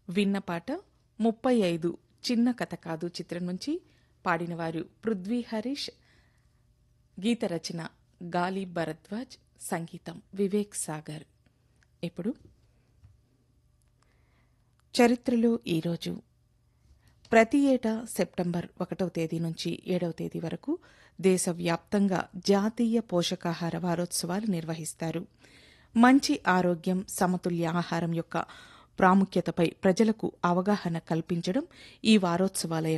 విన్న పాట ముప్పై ఐదు చిన్న కథ కాదు చిత్రం నుంచి పాడినవారు పృథ్వీ హరీష్ గీత రచన గాలి భరద్వాజ్ సంగీతం వివేక్ సాగర్ ఇప్పుడు చరిత్రలో ఈరోజు ప్రతి ఏటా సెప్టెంబర్ ఒకటవ తేదీ నుంచి ఏడవ తేదీ వరకు దేశవ్యాప్తంగా జాతీయ పోషకాహార వారోత్సవాలు నిర్వహిస్తారు మంచి ఆరోగ్యం సమతుల్య ఆహారం యొక్క ప్రాముఖ్యతపై ప్రజలకు అవగాహన కల్పించడం ఈ వారోత్సవాల